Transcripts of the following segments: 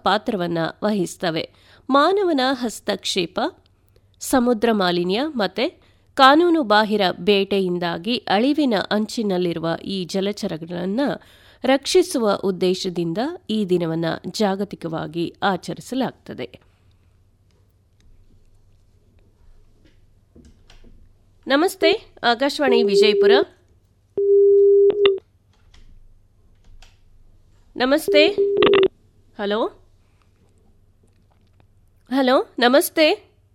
ಪಾತ್ರವನ್ನು ವಹಿಸ್ತವೆ ಮಾನವನ ಹಸ್ತಕ್ಷೇಪ ಸಮುದ್ರ ಮಾಲಿನ್ಯ ಮತ್ತು ಕಾನೂನು ಬಾಹಿರ ಬೇಟೆಯಿಂದಾಗಿ ಅಳಿವಿನ ಅಂಚಿನಲ್ಲಿರುವ ಈ ಜಲಚರಗಳನ್ನು ರಕ್ಷಿಸುವ ಉದ್ದೇಶದಿಂದ ಈ ದಿನವನ್ನು ಜಾಗತಿಕವಾಗಿ ಆಚರಿಸಲಾಗುತ್ತದೆ ನಮಸ್ತೆ ಆಕಾಶವಾಣಿ ವಿಜಯಪುರ ನಮಸ್ತೆ ಹಲೋ ಹಲೋ ನಮಸ್ತೆ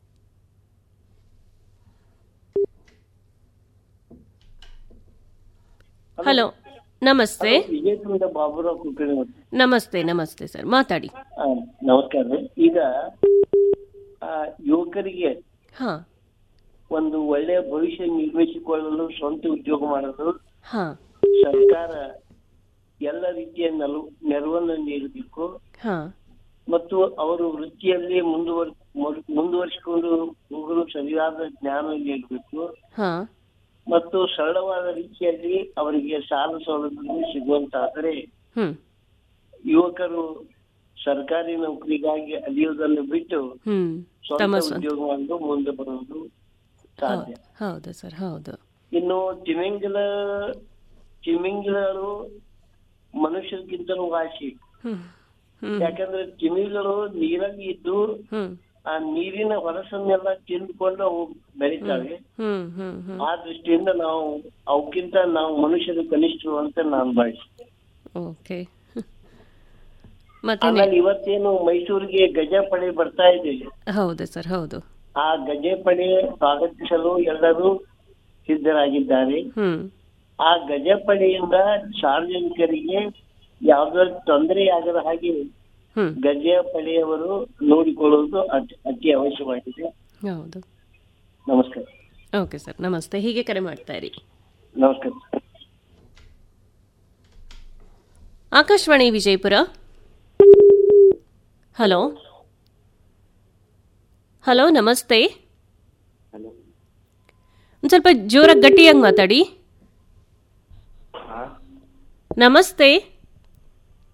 ಹಲೋ ನಮಸ್ತೆ ವಿಜಯಪುರದ ಬಾಬುರಾವ್ ಕುಲಕರ್ಣಿ ಅವರು. ನಮಸ್ತೆ ನಮಸ್ತೆ ಸರ್ ಮಾತಾಡಿ ಆ, ನಮಸ್ಕಾರ ರೀ. ಈಗ ಆ, ಯುವಕರಿಗೆ ಹಾ ಒಂದು ಒಳ್ಳೆಯ ಭವಿಷ್ಯ ನಿರ್ಮಿಸಿಕೊಳ್ಳಲು ಸ್ವಂತ ಉದ್ಯೋಗ ಮಾಡಲು ಹಾ ಸರ್ಕಾರ ಎಲ್ಲ ರೀತಿಯ ನಲು ನೆರವನ್ನು ನೀಡಬೇಕು ಹಾ ಮತ್ತು ಅವರು ವೃತ್ತಿಯಲ್ಲಿ ಮುಂದುವರ್ ಮುರ್- ಮುಂದುವರಿಸಿಕೊಂಡು ಹೋಗಲು ಸರಿಯಾದ ಜ್ಞಾನ ನೀಡಬೇಕು ಹಾ ಮತ್ತು ಸರಳವಾದ ರೀತಿಯಲ್ಲಿ ಅವರಿಗೆ ಸಾಲ ಸೌಲಭ್ಯಗಳು ಸಿಗುವಂತಾದರೆ ಹ್ಮ್ ಯುವಕರು ಸರ್ಕಾರಿ ನೌಕರಿಗಾಗಿ ಅಲಿಯುವುದನ್ನು ಬಿಟ್ಟು ಹ್ಮ್ ಸ್ವಂತ ತಮ್ಮ ಸ್ವಂತ ಉದ್ಯೋಗ ಮಾಡಿ ಮುಂದೆ ಬರುವುದು ಸಾಧ್ಯ ಹೌದು ಹೌದು ಸರ್ ಹೌದು ಇನ್ನು ತಿಮಿಂಗಲ ತಿಮಿಂಗಲರು ಮನುಷ್ಯರಿಗಿಂತಲೂ ವಾಸಿ ಹ್ಮ್ ಹ್ಮ್ ಯಾಕಂದ್ರೆ ತಿಮಿಂಗಲು ನೀರಲ್ಲಿ ಇದ್ದು ಹ್ಮ್ ಆ ನೀರಿನ ಹೊರಸನ್ನೆಲ್ಲ ತಿಂದುಕೊಂಡು ಅವು ಬೆಳಿತಾವೆ ಹ್ಮ್ ಹ್ಮ್ ಹ್ಮ್ ಆ ದೃಷ್ಟಿಯಿಂದ ನಾವು ಅವಕ್ಕಿಂತ ನಾವು ಮನುಷ್ಯರು ಕನಿಷ್ಠರು ಅಂತ ನಾನು ಭಾವಿಸ್ತೇನೆ ಓಕೆ ಮತ್ತೆ ನೆ- ಆಮೇಲೆ ಇವತ್ತೇನು ಮೈಸೂರಿಗೆ ಗಜಪಡೆ ಬರ್ತಾ ಇದೆ ಹೌದು ಸರ್ ಹೌದು ಆ ಗಜಪಡೆ ಸ್ವಾಗತಿಸಲು ಎಲ್ಲರೂ ಸಿದ್ಧರಾಗಿದ್ದಾರೆ ಹ್ಮ್ ಆ ಗಜಪಡೆಯಿಂದ ಸಾರ್ವಜನಿಕರಿಗೆ ಯಾವುದೇ ತೊಂದರೆ ಆಗದ ಹಾಗೆ ಹ್ಮ್ ಗಜಪಡೆಯವರು ನೋಡಿಕೊಳ್ಳುವುದು ಅತಿ ಅತಿ ಅವಶ್ಯವಾಗಿದೆ ಹೌದು ನಮಸ್ಕಾರ ಓಕೆ ಸರ್ ನಮಸ್ತೆ ಹೀಗೆ ಕರೆ ಮಾಡ್ತಾ ಇರಿ ನಮಸ್ಕಾರ ಆಕಾಶವಾಣಿ ವಿಜಯಪುರ ಹಲೋ ಹಲೋ ನಮಸ್ತೆ ಒಂದು ಸ್ವಲ್ಪ ಜೋರಾಗಿ ಗಟ್ಟಿಯಾಗಿ ಮಾತಾಡಿ ನಮಸ್ತೆ